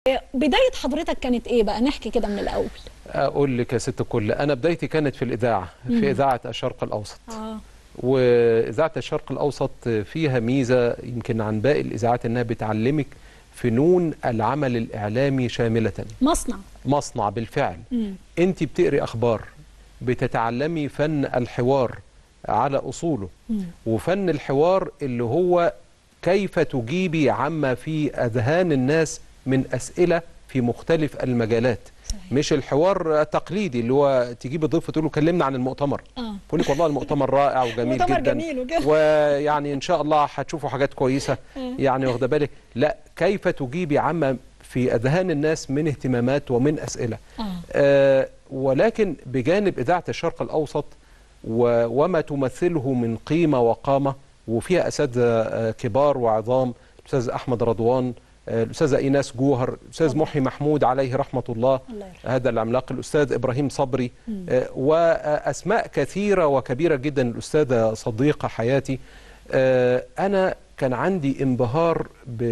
بدايه حضرتك كانت ايه بقى نحكي كده من الاول اقول لك يا ست الكل انا بدايتي كانت في الاذاعه في اذاعه الشرق الاوسط اه واذاعه الشرق الاوسط فيها ميزه يمكن عن باقي الاذاعات انها بتعلمك فنون العمل الاعلامي شامله مصنع مصنع بالفعل مم. انت بتقري اخبار بتتعلمي فن الحوار على اصوله مم. وفن الحوار اللي هو كيف تجيبي عما في اذهان الناس من اسئله في مختلف المجالات صحيح. مش الحوار التقليدي اللي هو تجيب ضيف تقول له كلمنا عن المؤتمر اه يقول لك والله المؤتمر رائع وجميل مؤتمر جدا جميل وكده. ويعني ان شاء الله هتشوفوا حاجات كويسه يعني واخده بالك لا كيف تجيبي عما في اذهان الناس من اهتمامات ومن اسئله اه آه ولكن بجانب اذاعه الشرق الاوسط و- وما تمثله من قيمه وقامه وفيها اساتذه آه، كبار وعظام الاستاذ احمد رضوان آه، الاستاذه ايناس جوهر الاستاذ طبعا. محي محمود عليه رحمه الله الله يرحمه. هذا العملاق الاستاذ ابراهيم صبري مم. آه، واسماء كثيره وكبيره جدا الاستاذه صديقه حياتي آه، انا كان عندي انبهار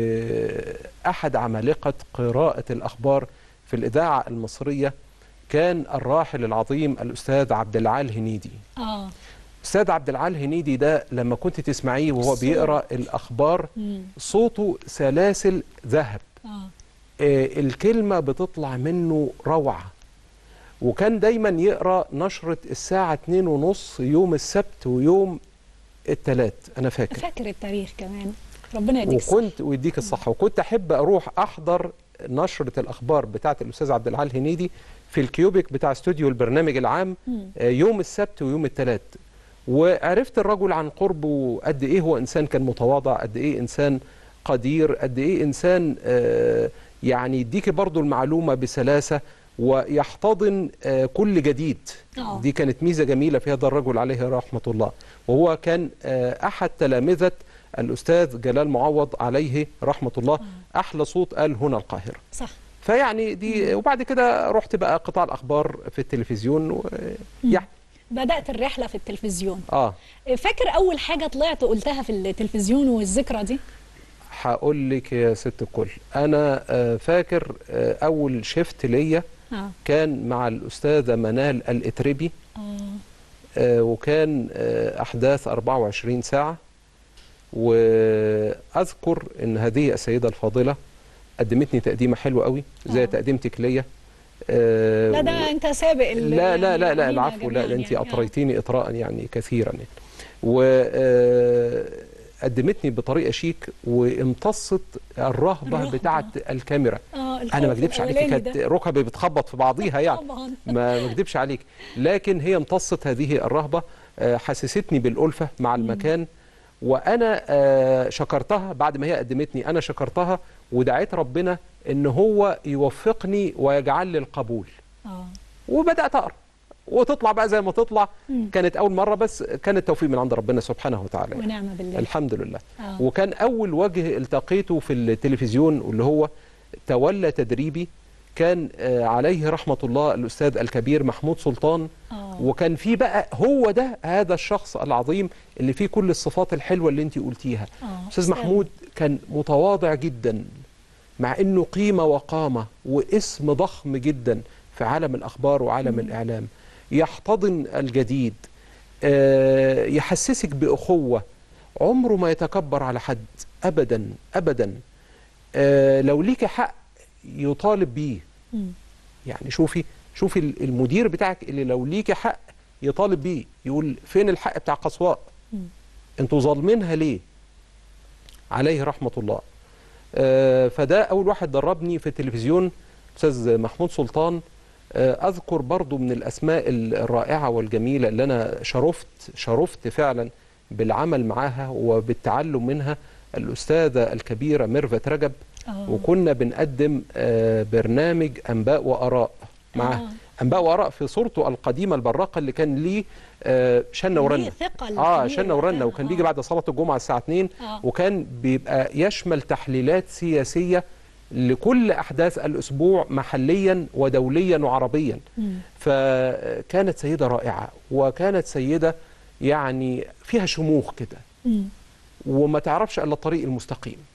باحد عمالقه قراءه الاخبار في الاذاعه المصريه كان الراحل العظيم الاستاذ عبد العال هنيدي اه استاذ عبد العال هنيدي ده لما كنت تسمعيه وهو الصوت. بيقرا الاخبار مم. صوته سلاسل ذهب اه آه، الكلمة بتطلع منه روعة وكان دايما يقرأ نشرة الساعة اتنين ونص يوم السبت ويوم التلات أنا فاكر فاكر التاريخ كمان ربنا يديك الصحة. وكنت ويديك الصحة وكنت أحب أروح أحضر نشرة الأخبار بتاعة الأستاذ عبد العال هنيدي في الكيوبيك بتاع استوديو البرنامج العام مم. آه، يوم السبت ويوم التلات وعرفت الرجل عن قربه قد ايه هو انسان كان متواضع قد ايه انسان قدير قد ايه انسان آه، يعني يديك برضو المعلومة بسلاسة ويحتضن آه، كل جديد آه. دي كانت ميزة جميلة في هذا الرجل عليه رحمة الله وهو كان آه، أحد تلامذة الأستاذ جلال معوض عليه رحمة الله أحلى صوت قال هنا القاهرة صح فيعني دي وبعد كده رحت بقى قطاع الأخبار في التلفزيون و- يعني بدات الرحله في التلفزيون اه فاكر اول حاجه طلعت قلتها في التلفزيون والذكرى دي هقول لك يا ست الكل انا آه، فاكر آه، اول شيفت ليا اه كان مع الاستاذه منال الاتربي اه آه، وكان آه، احداث 24 ساعه واذكر ان هذه السيده الفاضله قدمتني تقديمه حلوه قوي زي آه. تقديمتك ليا آه، لا ده انت سابق ال- لا لا لا لا يعني العفو لا جميعاً ده انت يعني. آه. اطريتيني اطراء يعني كثيرا يعني و آه، قدمتني بطريقه شيك وامتصت الرهبه, الرهبة. بتاعه الكاميرا اه انا ما الخوف اكذبش عليك الأولاني كانت ده. ركبي بتخبط في بعضيها يعني طبعا ما ما اكذبش عليك لكن هي امتصت هذه الرهبه آه، حسستني بالالفه مع المكان وانا آه، شكرتها بعد ما هي قدمتني انا شكرتها ودعيت ربنا ان هو يوفقني ويجعل لي القبول اه وبدات اقرا وتطلع بقى زي ما تطلع مم. كانت اول مره بس كان التوفيق من عند ربنا سبحانه وتعالى ونعم بالله الحمد لله آه. وكان اول وجه التقيته في التلفزيون واللي هو تولى تدريبي كان آه، عليه رحمه الله الاستاذ الكبير محمود سلطان اه وكان في بقى هو ده هذا الشخص العظيم اللي فيه كل الصفات الحلوه اللي انت قلتيها اه استاذ محمود كان متواضع جدا مع انه قيمه وقامه واسم ضخم جدا في عالم الاخبار وعالم الاعلام يحتضن الجديد آه، يحسسك باخوه عمره ما يتكبر على حد ابدا ابدا آه، لو ليك حق يطالب بيه مم. يعني شوفي شوفي المدير بتاعك اللي لو ليك حق يطالب بيه يقول فين الحق بتاع قصواء مم. انتوا ظالمينها ليه عليه رحمة الله آه، فده أول واحد دربني في التلفزيون أستاذ محمود سلطان آه، أذكر برضو من الأسماء الرائعة والجميلة اللي أنا شرفت شرفت فعلا بالعمل معاها وبالتعلم منها الأستاذة الكبيرة ميرفت رجب اه وكنا بنقدم آه، برنامج أنباء وآراء معاها آه. أنباء وآراء في صورته القديمة البراقة اللي كان ليه آه، شنة ورنة ليه ثقل اه كبير شنة ورنة وقتها. وكان آه. بيجي بعد صلاة الجمعة الساعة 2 آه. وكان بيبقى يشمل تحليلات سياسية لكل أحداث الأسبوع محليا ودوليا وعربيا مم. فكانت سيدة رائعة وكانت سيدة يعني فيها شموخ كده مم. وما تعرفش إلا الطريق المستقيم